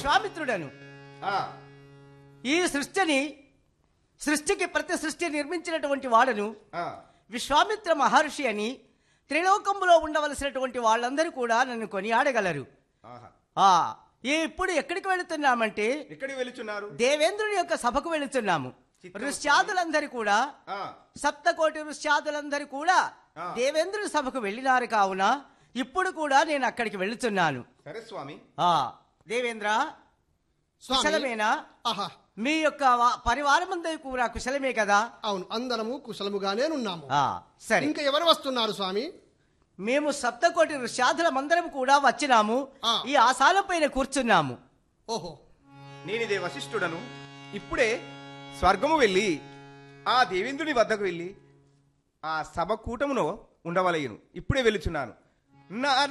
విశ్వామిత్రుడను ఆ, ఈ సృష్టిని సృష్టికి ప్రతి సృష్టి నిర్మించినటువంటి వాడను ఆ, విశ్వామిత్ర మహర్షి అని త్రిలోకంలో ఉండవలసినటువంటి వాళ్ళందరూ కూడా నన్ను కొనియాడగలరు ఆహా. ఆ ఈ ఇప్పుడు ఎక్కడికి వెళుతున్నామంటే ఎక్కడికి వెళుచున్నారు దేవేంద్రుని యొక్క సభకు వెళుతున్నాము చిత్తం ఋష్యాదులందరూ కూడా ఆ, సప్తకోటి ఋష్యాదులందరూ కూడా ఆ. దేవేంద్రుని సభకు వెళ్ళినారు కావున ఇప్పుడు కూడా నేను అక్కడికి వెళుతున్నాను సరే స్వామి ఆ దేవేంద్ర స్వామి కుశలమేనా ఆహా మీ యొక్క వా- పరివారమందరూ కూడా కుశలమే కదా అవును అందరము కుశలముగానే ఉన్నాము ఆ సరే ఇంకా ఎవరు వస్తున్నారు స్వామి మేము సప్తకోటి ఋష్యాదులమందరం కూడా వచ్చినాము ఆ. ఈ ఆశాల పైన కూర్చున్నాము ఓహో నేనిదే వశిష్ఠుడను ఇప్పుడే స్వర్గము వెళ్ళి ఆ దేవేంద్రుని వద్దకు వెళ్ళి ఆ సభ కూటములో ఉండవలయను ఇప్పుడే వెళుచున్నాను నా